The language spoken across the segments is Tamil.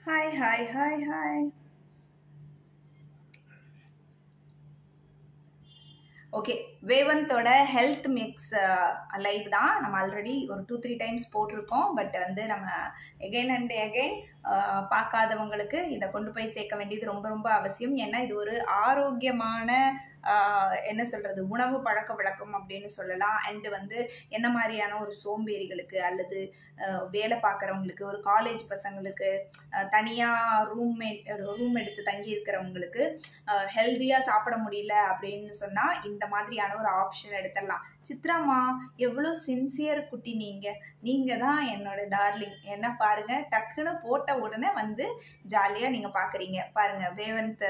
Hi hi hi hi okay வேவந்தோட ஹெல்த் மிக்ஸ் லைவ் தான் நம்ம ஆல்ரெடி ஒரு டூ த்ரீ டைம்ஸ் போட்டிருக்கோம் பட் வந்து நம்ம எகைன் அண்ட் எகைன் பார்க்காதவங்களுக்கு இதை கொண்டு போய் சேர்க்க வேண்டியது ரொம்ப ரொம்ப அவசியம் ஏன்னா இது ஒரு ஆரோக்கியமான ஆஹ், என்ன சொல்கிறது உணவு பழக்க வழக்கம் அப்படின்னு சொல்லலாம் அண்டு வந்து என்ன மாதிரியான ஒரு சோம்பேறிகளுக்கு அல்லது ஆஹ், வேலை பார்க்குறவங்களுக்கு ஒரு காலேஜ் பசங்களுக்கு தனியாக ரூம்மேட் ரூம் எடுத்து தங்கி இருக்கிறவங்களுக்கு ஹெல்த்தியாக சாப்பிட முடியல அப்படின்னு சொன்னால் இந்த மாதிரியான ஒரு ஆப்ஷன் எடுத்துடலாம் சித்ராமா எவ்வளோ சின்சியர் குட்டி நீங்கள் நீங்கள் தான் என்னோட டார்லிங் என்ன பாருங்க டக்குன்னு போட்ட உடனே வந்து ஜாலியாக நீங்கள் பார்க்குறீங்க பாருங்க வேவந்த்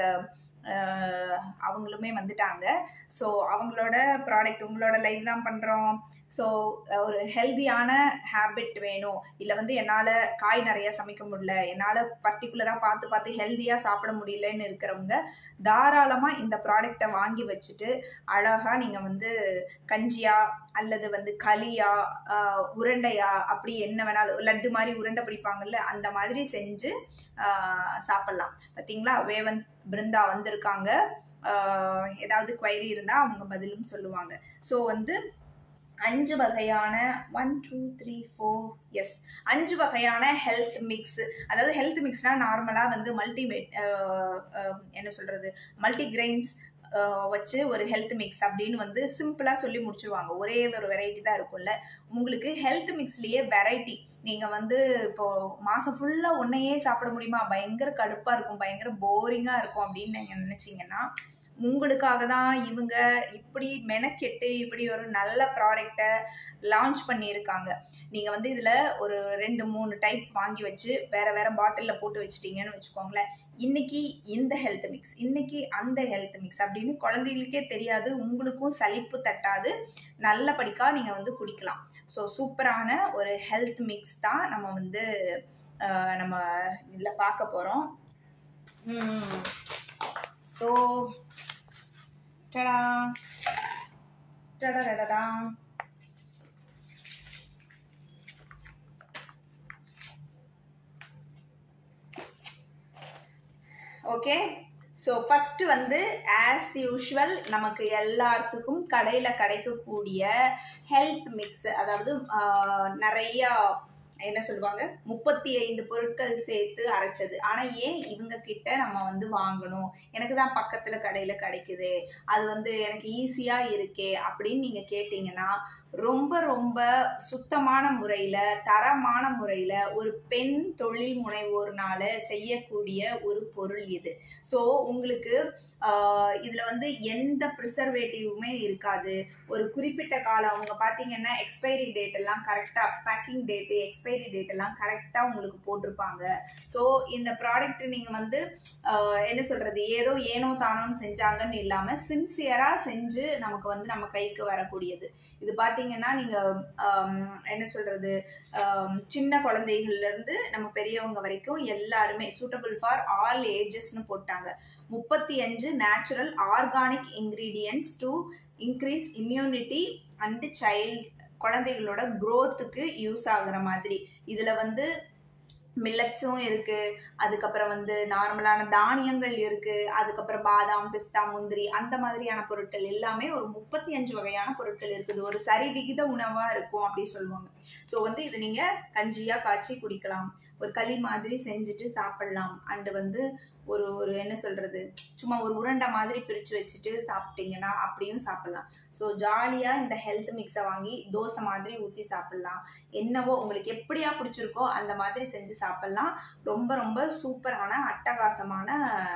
அஹ், அவங்களுமே வந்துட்டாங்க ஸோ அவங்களோட ப்ராடக்ட் உங்களோட லைவ் தான் பண்ணுறோம் ஸோ ஒரு ஹெல்தியான ஹேபிட் வேணும் இல்லை வந்து என்னால் காய் நிறைய சமைக்க முடியல என்னால் பர்டிகுலராக பார்த்து பார்த்து ஹெல்த்தியாக சாப்பிட முடியலன்னு இருக்கிறவங்க தாராளமாக இந்த ப்ராடக்டை வாங்கி வச்சுட்டு அழகாக நீங்கள் வந்து கஞ்சியா அல்லது வந்து களியா ஆஹ் உருண்டையா அப்படி என்ன வேணாலும் லட்டு மாதிரி உருண்டை பிடிப்பாங்கல்ல அந்த மாதிரி செஞ்சு ஆஹ் சாப்பிட்லாம் பார்த்தீங்களா வேவந்த் பிருந்தா வந்திருக்காங்க ஆஹ் ஏதாவது குவைரி இருந்தால் அவங்க பதிலும் சொல்லுவாங்க ஸோ வந்து அஞ்சு வகையான one two three four yes அஞ்சு வகையான ஹெல்த் மிக்ஸ் அதாவது ஹெல்த் மிக்ஸ்னால் நார்மலாக வந்து மல்டி என்ன சொல்கிறது மல்டி கிரெயின்ஸ் வச்சு ஒரு ஹெல்த் மிக்ஸ் அப்படின்னு வந்து சிம்பிளாக சொல்லி முடிச்சிருவாங்க ஒரே ஒரு வெரைட்டி தான் இருக்கும்ல உங்களுக்கு ஹெல்த் மிக்ஸ்லேயே வெரைட்டி நீங்கள் வந்து இப்போது மாதம் ஃபுல்லாக ஒன்றையே சாப்பிட முடியுமா பயங்கர கடுப்பாக இருக்கும் பயங்கர போரிங்காக இருக்கும் அப்படின்னு நீங்கள் நினச்சிங்கன்னா உங்களுக்காக தான் இவங்க இப்படி மெனக்கெட்டு இப்படி ஒரு நல்ல ப்ராடக்டை லான்ச் பண்ணியிருக்காங்க நீங்கள் வந்து இதில் ஒரு ரெண்டு மூணு டைப் வாங்கி வச்சு வேற வேற பாட்டிலில் போட்டு வச்சிட்டீங்கன்னு வச்சுக்கோங்களேன் இன்னைக்கு இந்த ஹெல்த் மிக்ஸ் இன்னைக்கு அந்த ஹெல்த் மிக்ஸ் அப்படின்னு குழந்தைகளுக்கே தெரியாது உங்களுக்கும் சலிப்பு தட்டாது நல்லபடிக்கா நீங்கள் வந்து குடிக்கலாம் ஸோ சூப்பரான ஒரு ஹெல்த் மிக்ஸ் தான் நம்ம வந்து ஆஹ், நம்ம இதில் பார்க்க போகிறோம் ஸோ டடா டடடடடா ஓகே ஸோ ஃபஸ்ட்டு வந்து ஆஸ் யூஷுவல் நமக்கு எல்லாத்துக்கும் கடையில் கிடைக்கக்கூடிய ஹெல்த் மிக்ஸ் அதாவது ஆஹ், நிறையா என்ன சொல்லுவாங்க முப்பத்தி ஐந்து பொருட்கள் சேர்த்து அரைச்சது ஆனால் ஏன் இவங்க கிட்ட நம்ம வந்து வாங்கணும் எனக்கு தான் பக்கத்தில் கடையில் கிடைக்குது அது வந்து எனக்கு ஈஸியாக இருக்கே அப்படின்னு நீங்கள் கேட்டிங்கன்னா ரொம்ப ரொம்ப சுத்தமான முறையில் தரமான முறையில் ஒரு பெண் தொழில் முனைவோர்னால செய்யக்கூடிய ஒரு பொருள் இது ஸோ உங்களுக்கு இதில் வந்து எந்த ப்ரிசர்வேட்டிவுமே இருக்காது ஒரு குறிப்பிட்ட காலம் அவங்க பார்த்தீங்கன்னா எக்ஸ்பைரி டேட் எல்லாம் கரெக்டாக பேக்கிங் டேட்டு எக்ஸ்பைரி டேட் எல்லாம் கரெக்டாக உங்களுக்கு போட்டிருப்பாங்க ஸோ இந்த ப்ராடக்ட் நீங்கள் வந்து ஆஹ், என்ன சொல்கிறது ஏதோ ஏனோ தானோன்னு செஞ்சாங்கன்னு இல்லாமல் சின்சியராக செஞ்சு நமக்கு வந்து நம்ம கைக்கு வரக்கூடியது இது பார்த்தீங்கன்னா நீங்கள் என்ன சொல்கிறது சின்ன குழந்தைகள்லேருந்து நம்ம பெரியவங்க வரைக்கும் எல்லாருமே சூட்டபிள் ஃபார் ஆல் ஏஜஸ்னு போட்டாங்க முப்பத்தி அஞ்சு natural organic ingredients to increase immunity and child குழந்தைகளோட க்ரோத்துக்கு யூஸ் ஆகுற மாதிரி இதில் வந்து மில்லட்ஸும் இருக்கு அதுக்கப்புறம் வந்து நார்மலான தானியங்கள் இருக்கு அதுக்கப்புறம் பாதாம் பிஸ்தா முந்திரி அந்த மாதிரியான பொருட்கள் எல்லாமே ஒரு முப்பத்தி அஞ்சு வகையான பொருட்கள் இருக்குது ஒரு சரி விகித உணவா இருக்கும் அப்படி சொல்லுவாங்க ஸோ வந்து இது நீங்க கஞ்சியா காய்ச்சி குடிக்கலாம் ஒரு களி மாதிரி செஞ்சுட்டு சாப்பிடலாம் அண்டு வந்து ஒரு ஒரு என்ன சொல்றது சும்மா ஒரு உருண்டை மாதிரி பிரிச்சு வச்சுட்டு சாப்பிட்டீங்கன்னா அப்படியும் சாப்பிடலாம் ஸோ ஜாலியாக இந்த ஹெல்த் மிக்ஸை வாங்கி தோசை மாதிரி ஊற்றி சாப்பிடலாம் என்னவோ உங்களுக்கு எப்படியா பிடிச்சிருக்கோ அந்த மாதிரி செஞ்சு சாப்பிடலாம் ரொம்ப ரொம்ப சூப்பரான அட்டகாசமான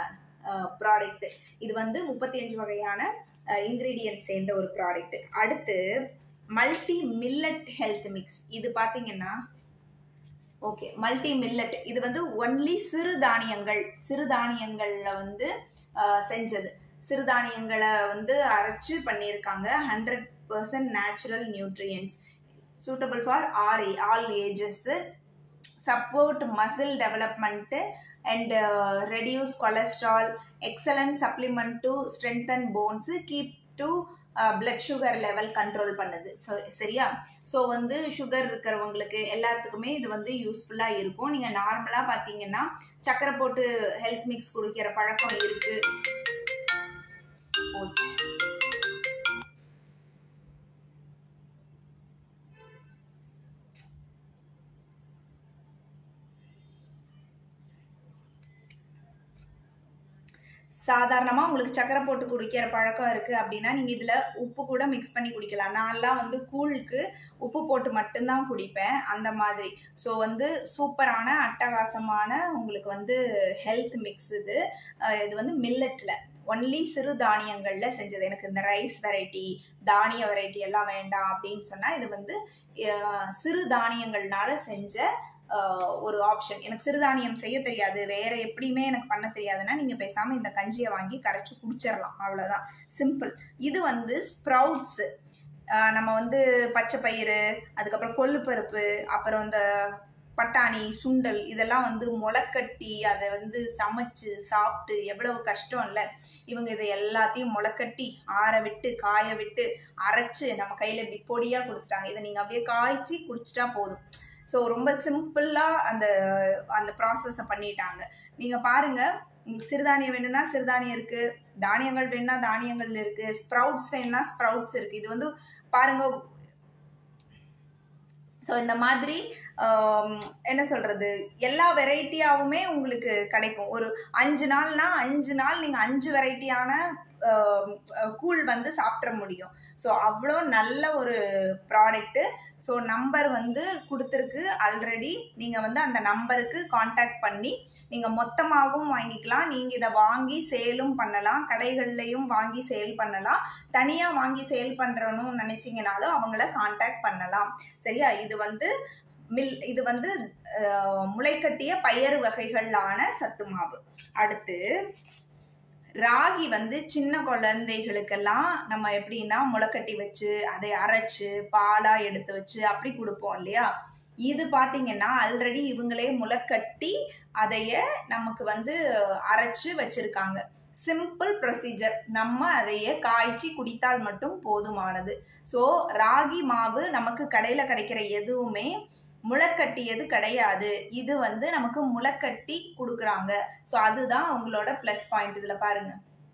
ப்ராடக்ட் இது வந்து முப்பத்தி அஞ்சு வகையான இன்க்ரீடியன்ட் சேர்ந்த ஒரு ப்ராடக்ட் அடுத்து மல்டி மில்லட் ஹெல்த் மிக்ஸ் இது பார்த்தீங்கன்னா ஓகே மல்டி மில்லட் இது வந்து ஒன்லி சிறுதானியங்கள் சிறுதானியங்கள்ல வந்து ஆஹ், செஞ்சது சிறுதானியங்களை வந்து அரைச்சு பண்ணியிருக்காங்க hundred percent natural nutrients suitable for are all ages support muscle development and reduce cholesterol excellent supplement to strengthen bones keep to blood sugar level control பண்ணுது So, சரியா ஸோ வந்து சுகர் இருக்கிறவங்களுக்கு எல்லாத்துக்குமே இது வந்து யூஸ்ஃபுல்லாக இருக்கும் நீங்கள் நார்மலாக பார்த்தீங்கன்னா சக்கரை போட்டு ஹெல்த் மிக்ஸ் குடிக்கிற பழக்கம் இருக்கு போச்சு. சாதாரணமாக உங்களுக்கு சக்கரை போட்டு குடிக்கிற பழக்கம் இருக்குது அப்படின்னா நீங்கள் இதில் உப்பு கூட மிக்ஸ் பண்ணி குடிக்கலாம் நான்லாம் வந்து கூழுக்கு உப்பு போட்டு மட்டும்தான் குடிப்பேன் அந்த மாதிரி ஸோ வந்து சூப்பரான அட்டகாசமான உங்களுக்கு வந்து ஹெல்த் மிக்ஸ் இது அஹ் இது வந்து மில்லட்டில் ஒன்லி சிறு தானியங்களில் செஞ்சது எனக்கு இந்த ரைஸ் வெரைட்டி தானிய வெரைட்டி எல்லாம் வேண்டாம் அப்படின்னு சொன்னால் இது வந்து அஹ் சிறு தானியங்கள்னால செஞ்ச ஆஹ் ஒரு ஆப்ஷன் எனக்கு சிறுதானியம் செய்ய தெரியாது வேற எப்படியுமே எனக்கு பண்ண தெரியாதுன்னா நீங்க பேசாம இந்த கஞ்சியை வாங்கி கரைச்சு குடிச்சிடலாம் அவ்வளவுதான் சிம்பிள் இது வந்து ஸ்ப்ரவுட்ஸ் நம்ம வந்து பச்சை பயிறு அதுக்கப்புறம் கொள்ளுப்பருப்பு அப்புறம் இந்த பட்டாணி சுண்டல் இதெல்லாம் வந்து முளைக்கட்டி அதை வந்து சமைச்சு சாப்பிட்டு எவ்வளவு கஷ்டம் இல்லை இவங்க இதை எல்லாத்தையும் முளைக்கட்டி ஆற விட்டு காய விட்டு அரைச்சு நம்ம கையில இப்படி பொடியா கொடுத்துட்டாங்க இதை நீங்க அப்படியே காய்ச்சி குடிச்சிட்டா போதும் ஸோ ரொம்ப சிம்பிளாக அந்த அந்த ப்ராசஸை பண்ணிட்டாங்க நீங்கள் பாருங்க உங்களுக்கு சிறுதானியம் வேணும்னா சிறுதானியம் இருக்கு தானியங்கள் வேணும்னா தானியங்கள் இருக்கு ஸ்ப்ரவுட்ஸ் வேணும்னா ஸ்ப்ரவுட்ஸ் இருக்கு இது வந்து பாருங்க ஸோ இந்த மாதிரி ஆம், என்ன சொல்றது எல்லா வெரைட்டியாவுமே உங்களுக்கு கிடைக்கும் ஒரு அஞ்சு நாள்னா அஞ்சு நாள் நீங்கள் அஞ்சு வெரைட்டியான கூழ் வந்து சாப்பிட முடியும் ஸோ அவ்வளோ நல்ல ஒரு ப்ராடக்ட்டு ஸோ நம்பர் வந்து கொடுத்துருக்கு ஆல்ரெடி நீங்கள் வந்து அந்த நம்பருக்கு காண்டாக்ட் பண்ணி நீங்கள் மொத்தமாகவும் வாங்கிக்கலாம் நீங்கள் இதை வாங்கி சேலும் பண்ணலாம் கடைகள்லையும் வாங்கி சேல் பண்ணலாம் தனியாக வாங்கி சேல் பண்ணுறணும் நினச்சிங்கனாலும் அவங்கள காண்டாக்ட் பண்ணலாம் சரியா இது வந்து மில் இது வந்து அஹ், முளைக்கட்டிய பயறு வகைகளான சத்து மாவு அடுத்து ராகி வந்து சின்ன குழந்தைகளுக்கெல்லாம் நம்ம எப்படின்னா முளைக்கட்டி வச்சு அதை அரைச்சு பாலா எடுத்து வச்சு அப்படி கொடுப்போம் இல்லையா இது பாத்தீங்கன்னா ஆல்ரெடி இவங்களே முளைக்கட்டி அதைய நமக்கு வந்து அரைச்சு வச்சிருக்காங்க சிம்பிள் ப்ரொசீஜர் நம்ம அதையே காய்ச்சி குடித்தால் மட்டும் போதுமானது ஸோ ராகி மாவு நமக்கு கடையில் கிடைக்கிற எதுவுமே முளைக்கட்டியது கிடையாது இது வந்து நமக்கு முளைக்கட்டி கொடுக்குறாங்க ஸோ அதுதான் உங்களோட ப்ளஸ் பாயிண்ட் இதில் பாருங்க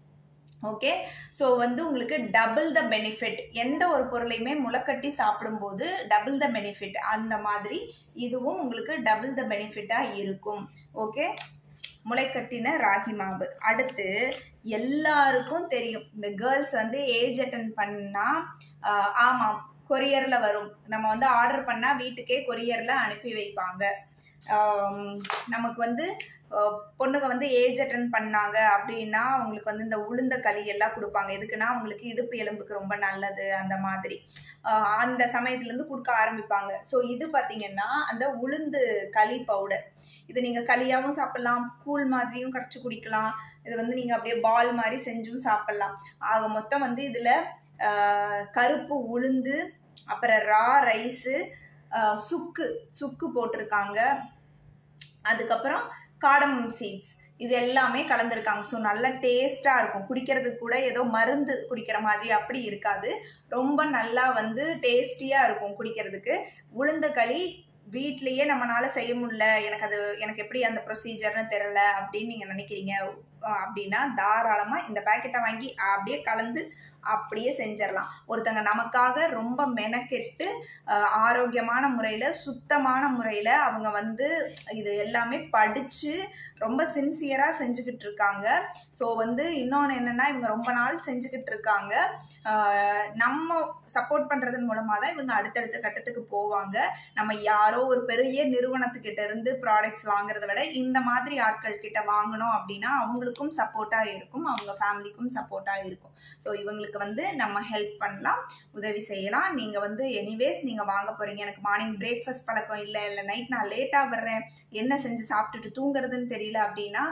ஓகே ஸோ வந்து உங்களுக்கு டபுள் த பெனிஃபிட் எந்த ஒரு பொருளையுமே முளைக்கட்டி சாப்பிடும்போது டபுள் த பெனிஃபிட் அந்த மாதிரி இதுவும் உங்களுக்கு டபுள் த பெனிஃபிட்டாக இருக்கும் ஓகே முளைக்கட்டின ராகி மாவு அடுத்து எல்லாருக்கும் தெரியும் இந்த கேர்ள்ஸ் வந்து ஏஜ் அட்டன் பண்ணா ஆஹ், ஆமாம் கொரியர்ல வரும் நம்ம வந்து ஆர்டர் பண்ணா வீட்டுக்கே கொரியர்ல அனுப்பி வைப்பாங்க ஆம், நமக்கு வந்து ஆஹ், பொண்ணுங்க வந்து ஏஜ் அட்டன் பண்ணாங்க அப்படின்னா அவங்களுக்கு வந்து இந்த உளுந்த களி எல்லாம் கொடுப்பாங்க எதுக்குன்னா அவங்களுக்கு இடுப்பு எலும்புக்கு ரொம்ப நல்லது அந்த மாதிரி ஆஹ், அந்த சமயத்துல இருந்து கொடுக்க ஆரம்பிப்பாங்க ஸோ இது பாத்தீங்கன்னா அந்த உளுந்து களி பவுடர் இது நீங்க களியாவும் சாப்பிடலாம் கூழ் மாதிரியும் கரைச்சு குடிக்கலாம் இது வந்து நீங்க அப்படியே பால் மாதிரி செஞ்சும் சாப்பிடலாம் ஆக மொத்தம் வந்து இதுல ஆஹ், கருப்பு உளுந்து அப்புறம் ரா ரைஸு சுக்கு சுக்கு போட்டிருக்காங்க அதுக்கப்புறம் காடமம் சீட்ஸ் இது எல்லாமே கலந்துருக்காங்க ஸோ நல்ல டேஸ்ட்டாக இருக்கும் குடிக்கிறதுக்கு கூட ஏதோ மருந்து குடிக்கிற மாதிரி அப்படி இருக்காது ரொம்ப நல்லா வந்து டேஸ்டியாக இருக்கும் குடிக்கிறதுக்கு உளுந்த களி வீட்லேயே நம்மளால செய்ய முடியல எனக்கு அது எனக்கு எப்படி அந்த ப்ரொசீஜர்னு தெரில அப்படின்னு நீங்கள் நினைக்கிறீங்க அஹ் அப்படின்னா தாராளமாக இந்த பேக்கெட்டை வாங்கி அப்படியே கலந்து அப்படியே செஞ்சிடலாம் ஒருத்தங்க நமக்காக ரொம்ப மெனக்கெட்டு அஹ், ஆரோக்கியமான முறையில் சுத்தமான முறையில் அவங்க வந்து இது எல்லாமே படித்து ரொம்ப சின்சியராக செஞ்சுக்கிட்டு இருக்காங்க ஸோ வந்து இன்னொன்று என்னென்னா இவங்க ரொம்ப நாள் செஞ்சுக்கிட்டு இருக்காங்க ஆஹ், நம்ம சப்போர்ட் பண்ணுறதன் மூலமாக தான் இவங்க அடுத்தடுத்த கட்டத்துக்கு போவாங்க நம்ம யாரோ ஒரு பெரிய நிறுவனத்துக்கிட்ட இருந்து ப்ராடக்ட்ஸ் வாங்குறத விட இந்த மாதிரி ஆட்கள் கிட்ட வாங்கினோம் அப்படின்னா அவங்களுக்கும் சப்போர்ட்டாக இருக்கும் அவங்க ஃபேமிலிக்கும் சப்போர்ட்டாக இருக்கும் ஸோ இவங்களுக்கு வந்து நம்ம ஹெல்ப் பண்ணலாம் உதவி செய்யலாம் நீங்கள் வந்து எனிவேஸ் நீங்கள் வாங்க போகிறீங்க எனக்கு மார்னிங் பிரேக்ஃபாஸ்ட் பழக்கம் இல்லை இல்லை நைட் நான் லேட்டாக வர்றேன் என்ன செஞ்சு சாப்பிட்டுட்டு தூங்குறதுன்னு தெரியல அப்படின்னா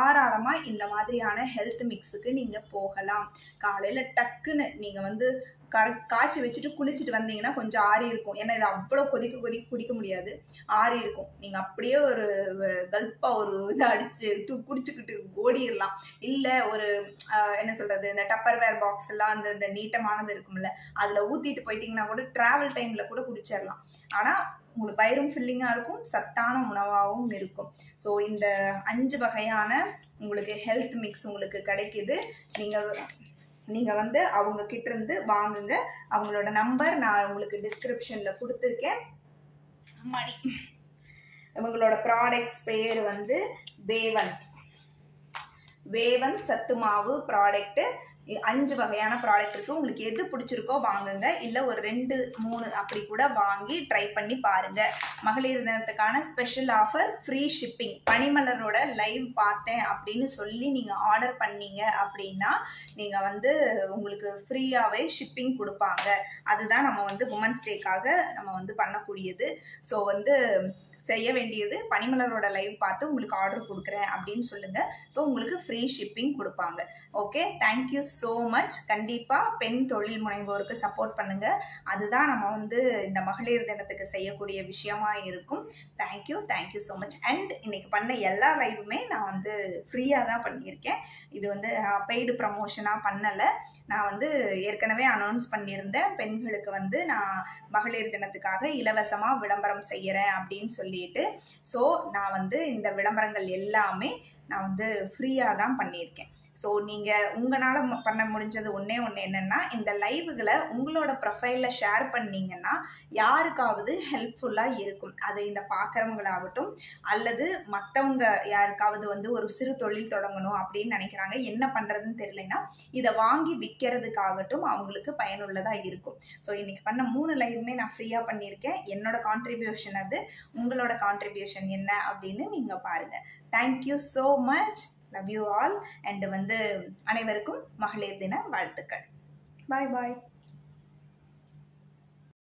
தாராளமாக இந்த மாதிரியான ஹெல்த் மிக்ஸுக்கு நீங்கள் போகலாம் காலையில் டக்குன்னு நீங்கள் வந்து கர காய்ச்சி வச்சுட்டு குளிச்சுட்டு வந்தீங்கன்னா கொஞ்சம் ஆறி இருக்கும் ஏன்னா இது அவ்வளோ கொதிக்க கொதிக்க குடிக்க முடியாது ஆறி இருக்கும் நீங்கள் அப்படியே ஒரு கல்ப்பாக ஒரு இதை அடித்து தூ குடிச்சுக்கிட்டு ஓடிடலாம் இல்லை ஒரு ஆஹ், என்ன சொல்கிறது இந்த டப்பர் வேர் பாக்ஸ் எல்லாம் அந்த இந்த நீட்டமானது இருக்கும்ல அதில் ஊற்றிட்டு போயிட்டீங்கன்னா கூட ட்ராவல் டைமில் கூட குடிச்சிடலாம் ஆனால் உங்களுக்கு வயிறும் ஃபில்லிங்காக இருக்கும் சத்தான உணவாகவும் இருக்கும் ஸோ இந்த அஞ்சு வகையான உங்களுக்கு ஹெல்த் மிக்ஸ் உங்களுக்கு கிடைக்குது நீங்கள் நீங்கள் வந்து அவங்க கிட்ட இருந்து வாங்குங்க அவங்களோட நம்பர் நான் உங்களுக்கு டிஸ்கிரிப்ஷனில் கொடுத்துருக்கேன் மணி இவங்களோட ப்ராடக்ட்ஸ் பேர் வந்து வேவன் வேவன் சத்து மாவு ப்ராடக்ட்டு அஞ்சு வகையான ப்ராடக்ட் இருக்குது உங்களுக்கு எது பிடிச்சிருக்கோ வாங்குங்க இல்லை ஒரு ரெண்டு மூணு அப்படி கூட வாங்கி ட்ரை பண்ணி பாருங்க மகளிர் தினத்துக்கான ஸ்பெஷல் ஆஃபர் ஃப்ரீ ஷிப்பிங் பனிமலரோட லைவ் பார்த்தேன் அப்படின்னு சொல்லி நீங்கள் ஆர்டர் பண்ணீங்க அப்படின்னா நீங்கள் வந்து உங்களுக்கு ஃப்ரீயாகவே ஷிப்பிங் கொடுப்பாங்க அதுதான் நம்ம வந்து உமன்ஸ் டேக்காக நம்ம வந்து பண்ணக்கூடியது ஸோ வந்து செய்ய வேண்டியது பனிமலரோட லைவ் பார்த்து உங்களுக்கு ஆர்டர் கொடுக்குறேன் அப்படின்னு சொல்லுங்க ஸோ உங்களுக்கு ஃப்ரீ ஷிப்பிங் கொடுப்பாங்க ஓகே தேங்க்யூ ஸோ மச் கண்டிப்பாக பெண் தொழில் முனைவோருக்கு சப்போர்ட் பண்ணுங்க அதுதான் நம்ம வந்து இந்த மகளிர் தினத்துக்கு செய்யக்கூடிய விஷயமா இருக்கும் thank you thank you so much and இன்னைக்கு பண்ண எல்லா லைவுமே நான் வந்து ஃப்ரீயாக தான் பண்ணியிருக்கேன் இது வந்து பெய்டு ப்ரமோஷனாக பண்ணலை நான் வந்து ஏற்கனவே அனௌன்ஸ் பண்ணியிருந்தேன் பெண்களுக்கு வந்து நான் மகளிர் தினத்துக்காக இலவசமாக விளம்பரம் செய்கிறேன் அப்படின்னு சொல்லிட்டு ஸோ நான் வந்து இந்த விளம்பரங்கள் எல்லாமே நான் வந்து ஃப்ரீயாக தான் பண்ணியிருக்கேன் ஸோ நீங்கள் உங்களால் பண்ண முடிஞ்சது ஒன்றே ஒன்று என்னென்னா இந்த லைவுகளை உங்களோட ப்ரொஃபைலில் ஷேர் பண்ணீங்கன்னா யாருக்காவது ஹெல்ப்ஃபுல்லாக இருக்கும் அது இந்த பார்க்குறவங்களாகட்டும் அல்லது மற்றவங்க யாருக்காவது வந்து ஒரு சிறு தொழில் தொடங்கணும் அப்படின்னு நினைக்கிறாங்க என்ன பண்ணுறதுன்னு தெரியலைன்னா இதை வாங்கி விற்கிறதுக்காகட்டும் அவங்களுக்கு பயனுள்ளதாக இருக்கும் ஸோ இன்னைக்கு பண்ண மூணு லைவுமே நான் ஃப்ரீயாக பண்ணியிருக்கேன் என்னோட கான்ட்ரிபியூஷன் அது உங்களோட கான்ட்ரிபியூஷன் என்ன அப்படின்னு நீங்கள் பாருங்கள் thank you so much love you all and வந்து அனைவருக்கும் மகளிர் தின வாழ்த்துக்கள் பாய் பாய்